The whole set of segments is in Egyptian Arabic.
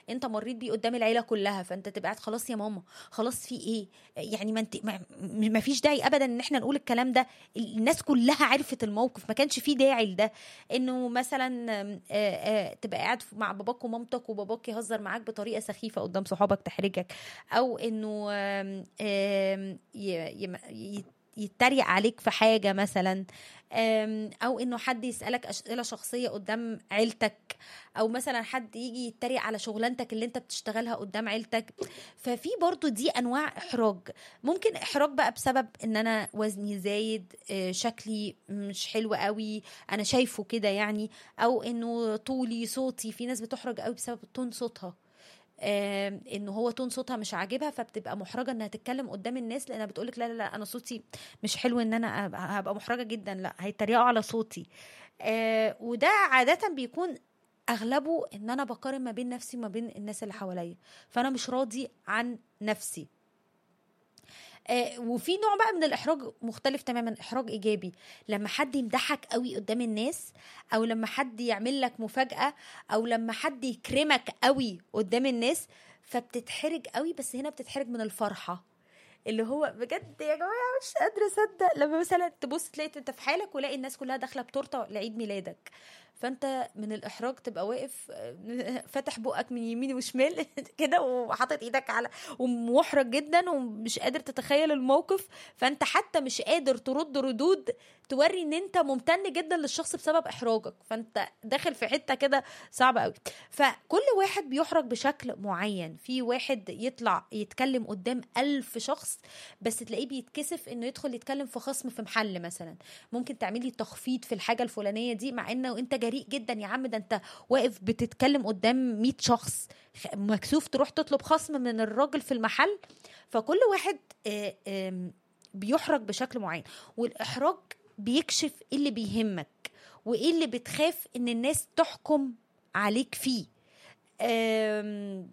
انت مريت بيه قدام العيله كلها فانت تبقى قاعد خلاص يا ماما خلاص في ايه يعني ما انت ما, ما فيش داعي ابدا ان احنا نقول الكلام ده الناس كلها عرفت الموقف ما كانش فيه داعي لده انه مثلا آه، آه، تبقى قاعد مع باباك ومامتك وباباك يهزر معاك بطريقه سخيفه قدام صحابك تحرجك او انه آم، آم، ي- يم- ي- يتريق عليك في حاجه مثلا آم، او انه حد يسالك اسئله شخصيه قدام عيلتك او مثلا حد يجي يتريق على شغلانتك اللي انت بتشتغلها قدام عيلتك ففي برضو دي انواع احراج ممكن احراج بقى بسبب ان انا وزني زايد آه، شكلي مش حلو قوي انا شايفه كده يعني او انه طولي صوتي في ناس بتحرج قوي بسبب تون صوتها آم، انه هو تون صوتها مش عاجبها فبتبقى محرجه انها تتكلم قدام الناس لانها بتقولك لا لا لا انا صوتي مش حلو ان انا أبقى- هبقى محرجه جدا لا هيتريقوا على صوتي آه، وده عاده بيكون اغلبه ان انا بقارن ما بين نفسي وما بين الناس اللي حواليا فانا مش راضي عن نفسي آه، وفي نوع بقى من الاحراج مختلف تماما احراج ايجابي لما حد يمدحك قوي قدام الناس او لما حد يعمل لك مفاجاه او لما حد يكرمك قوي قدام الناس فبتتحرج قوي بس هنا بتتحرج من الفرحه اللي هو بجد يا جماعه مش قادره اصدق لما مثلا تبص تلاقي انت في حالك ولاقي الناس كلها داخله بتورته لعيد ميلادك فانت من الاحراج تبقى واقف آه، فاتح بقك من يمين وشمال كده وحاطط ايدك على ومحرج جدا ومش قادر تتخيل الموقف فانت حتى مش قادر ترد ردود توري ان انت ممتن جدا للشخص بسبب احراجك فانت داخل في حته كده صعبه قوي فكل واحد بيحرج بشكل معين في واحد يطلع يتكلم قدام ألف شخص بس تلاقيه بيتكسف انه يدخل يتكلم في خصم في محل مثلا ممكن تعملي تخفيض في الحاجه الفلانيه دي مع انه انت جريء جدا يا عم ده انت واقف بتتكلم قدام 100 شخص خ- مكسوف تروح تطلب خصم من الراجل في المحل فكل واحد آه، آم، بيحرج بشكل معين والاحراج بيكشف ايه اللي بيهمك وايه اللي بتخاف ان الناس تحكم عليك فيه آم،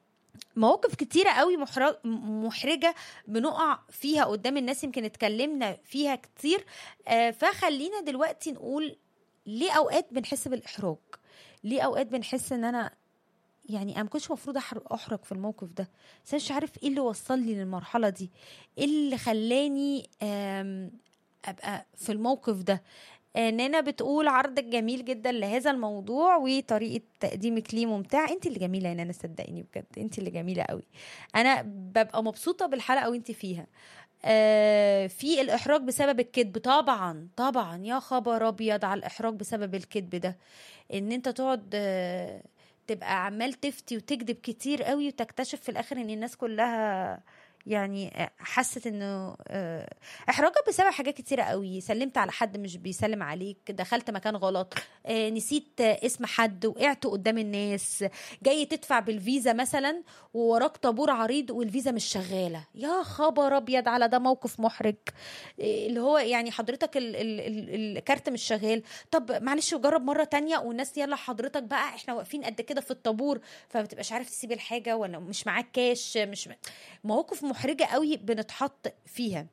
مواقف كتيرة قوي محرج محرجة بنقع فيها قدام الناس يمكن اتكلمنا فيها كتير آه، فخلينا دلوقتي نقول ليه اوقات بنحس بالاحراج ليه اوقات بنحس ان انا يعني انا ما كنتش المفروض أحر- احرج في الموقف ده بس أنا مش عارف ايه اللي وصلني للمرحله دي ايه اللي خلاني آم، ابقى في الموقف ده آه، نانا بتقول عرضك جميل جدا لهذا الموضوع وطريقه تقديمك ليه ممتع انت اللي جميله يا نانا صدقيني بجد انت اللي جميله قوي انا ببقى مبسوطه بالحلقه وانت فيها آه، في الاحراج بسبب الكذب طبعا طبعا يا خبر ابيض على الاحراج بسبب الكذب ده ان انت تقعد آه، تبقى عمال تفتي وتكذب كتير قوي وتكتشف في الاخر ان الناس كلها يعني حست انه آه، احراجك بسبب حاجات كتيره قوي سلمت على حد مش بيسلم عليك دخلت مكان غلط آه، نسيت آه، اسم حد وقعت قدام الناس جاي تدفع بالفيزا مثلا ووراك طابور عريض والفيزا مش شغاله يا خبر ابيض على ده موقف محرج إيه اللي هو يعني حضرتك ال ال ال الكارت مش شغال طب معلش جرب مره تانية والناس يلا حضرتك بقى احنا واقفين قد كده في الطابور فما بتبقاش عارف تسيب الحاجه ولا مش معاك كاش مش مواقف محرجه قوي بنتحط فيها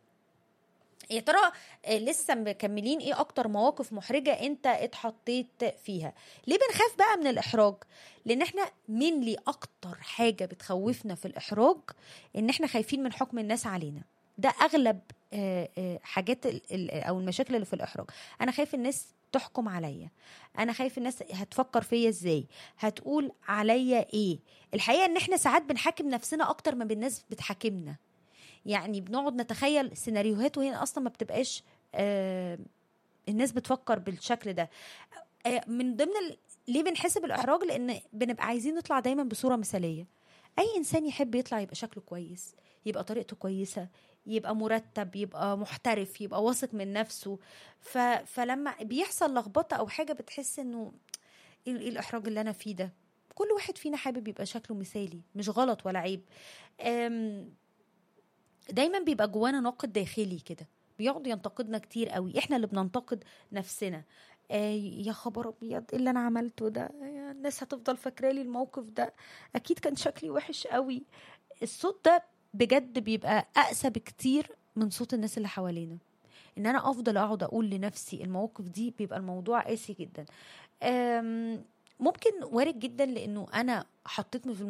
يا ترى آه، لسه مكملين ايه اكتر مواقف محرجه انت اتحطيت فيها ليه بنخاف بقى من الاحراج لان احنا منلي اكتر حاجه بتخوفنا في الاحراج ان احنا خايفين من حكم الناس علينا ده اغلب آه، آه، حاجات ال- ال- او المشاكل اللي في الاحراج انا خايف الناس تحكم عليا انا خايف الناس هتفكر فيا ازاي هتقول عليا ايه الحقيقه ان احنا ساعات بنحاكم نفسنا اكتر ما الناس بتحاكمنا يعني بنقعد نتخيل سيناريوهات وهي اصلا ما بتبقاش آه الناس بتفكر بالشكل ده آه من ضمن ال... ليه بنحس بالاحراج لان بنبقى عايزين نطلع دايما بصوره مثاليه اي انسان يحب يطلع يبقى شكله كويس يبقى طريقته كويسه يبقى مرتب يبقى محترف يبقى واثق من نفسه ف... فلما بيحصل لخبطه او حاجه بتحس انه ايه إيه الاحراج اللي انا فيه ده كل واحد فينا حابب يبقى شكله مثالي مش غلط ولا عيب أم... دايما بيبقى جوانا ناقد داخلي كده بيقعد ينتقدنا كتير قوي احنا اللي بننتقد نفسنا آه يا خبر ابيض ايه اللي انا عملته ده يا الناس هتفضل فاكرالي الموقف ده اكيد كان شكلي وحش قوي الصوت ده بجد بيبقى اقسى بكتير من صوت الناس اللي حوالينا ان انا افضل اقعد اقول لنفسي المواقف دي بيبقى الموضوع قاسي جدا أم، ممكن وارد جدا لانه انا حطيت في